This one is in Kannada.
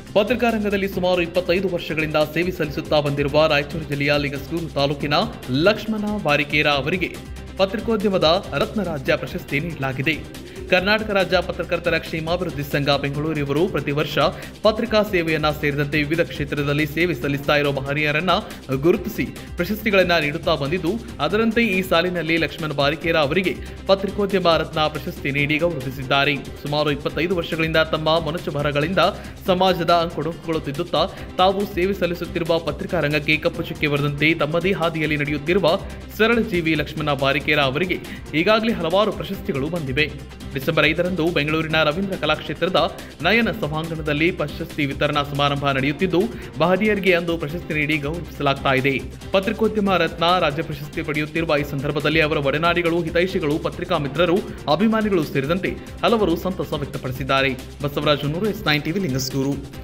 ಪತ್ರಿಕಾ ರಂಗದಲ್ಲಿ ಸುಮಾರು ಇಪ್ಪತ್ತೈದು ವರ್ಷಗಳಿಂದ ಸೇವೆ ಸಲ್ಲಿಸುತ್ತಾ ಬಂದಿರುವ ರಾಯಚೂರು ಜಿಲ್ಲೆಯ ಲಿಂಗಸ್ಗೂರು ತಾಲೂಕಿನ ಲಕ್ಷ್ಮಣ ಬಾರಿಕೇರ ಅವರಿಗೆ ಪತ್ರಿಕೋದ್ಯಮದ ರತ್ನ ರಾಜ್ಯ ಪ್ರಶಸ್ತಿ ನೀಡಲಾಗಿದೆ ಕರ್ನಾಟಕ ರಾಜ್ಯ ಪತ್ರಕರ್ತರ ಕ್ಷೇಮಾಭಿವೃದ್ಧಿ ಸಂಘ ಬೆಂಗಳೂರು ಇವರು ಪ್ರತಿ ವರ್ಷ ಪತ್ರಿಕಾ ಸೇವೆಯನ್ನ ಸೇರಿದಂತೆ ವಿವಿಧ ಕ್ಷೇತ್ರದಲ್ಲಿ ಸೇವೆ ಸಲ್ಲಿಸ್ತಾ ಇರುವ ಮಹನೀಯರನ್ನ ಗುರುತಿಸಿ ಪ್ರಶಸ್ತಿಗಳನ್ನ ನೀಡುತ್ತಾ ಬಂದಿದ್ದು ಅದರಂತೆ ಈ ಸಾಲಿನಲ್ಲಿ ಲಕ್ಷ್ಮಣ್ ಬಾರಿಕೇರ ಅವರಿಗೆ ಪತ್ರಿಕೋದ್ಯಮ ರತ್ನ ಪ್ರಶಸ್ತಿ ನೀಡಿ ಗೌರವಿಸಿದ್ದಾರೆ ಸುಮಾರು ಇಪ್ಪತ್ತೈದು ವರ್ಷಗಳಿಂದ ತಮ್ಮ ಮೊನಚು ಬರಹಗಳಿಂದ ಸಮಾಜದ ಅಂಕೊಡೊಂಕುಗಳು ತಿದ್ದುತ್ತಾ ತಾವು ಸೇವೆ ಸಲ್ಲಿಸುತ್ತಿರುವ ಪತ್ರಿಕಾ ರಂಗಕ್ಕೆ ಕಪ್ಪು ಚುಕ್ಕೆ ಬರೆದಂತೆ ತಮ್ಮದೇ ಹಾದಿಯಲ್ಲಿ ನಡೆಯುತ್ತಿರುವ ಸರಳ ಜೀವಿ ಲಕ್ಷ್ಮಣ ಬಾರಿಕೇರ ಅವರಿಗೆ ಈಗಾಗಲೇ ಹಲವಾರು ಪ್ರಶಸ್ತಿಗಳು ಬಂದಿವೆ ಡಿಸೆಂಬರ್ ಐದರಂದು ಬೆಂಗಳೂರಿನ ರವೀಂದ್ರ ಕಲಾಕ್ಷೇತ್ರದ ನಯನ ಸಭಾಂಗಣದಲ್ಲಿ ಪ್ರಶಸ್ತಿ ವಿತರಣಾ ಸಮಾರಂಭ ನಡೆಯುತ್ತಿದ್ದು ಮಹನೀಯರಿಗೆ ಅಂದು ಪ್ರಶಸ್ತಿ ನೀಡಿ ಗೌರವಿಸಲಾಗ್ತಾ ಇದೆ ಪತ್ರಿಕೋದ್ಯಮ ರತ್ನ ರಾಜ್ಯ ಪ್ರಶಸ್ತಿ ಪಡೆಯುತ್ತಿರುವ ಈ ಸಂದರ್ಭದಲ್ಲಿ ಅವರ ಒಡನಾಡಿಗಳು ಹಿತೈಷಿಗಳು ಪತ್ರಿಕಾ ಮಿತ್ರರು ಅಭಿಮಾನಿಗಳು ಸೇರಿದಂತೆ ಹಲವರು ಸಂತಸ ವ್ಯಕ್ತಪಡಿಸಿದ್ದಾರೆ ಬಸವರಾಜ್ ನೂರು ಎಸ್ ನೈನ್ ಟಿವಿ ಲಿಂಗಸ್ಗೂರು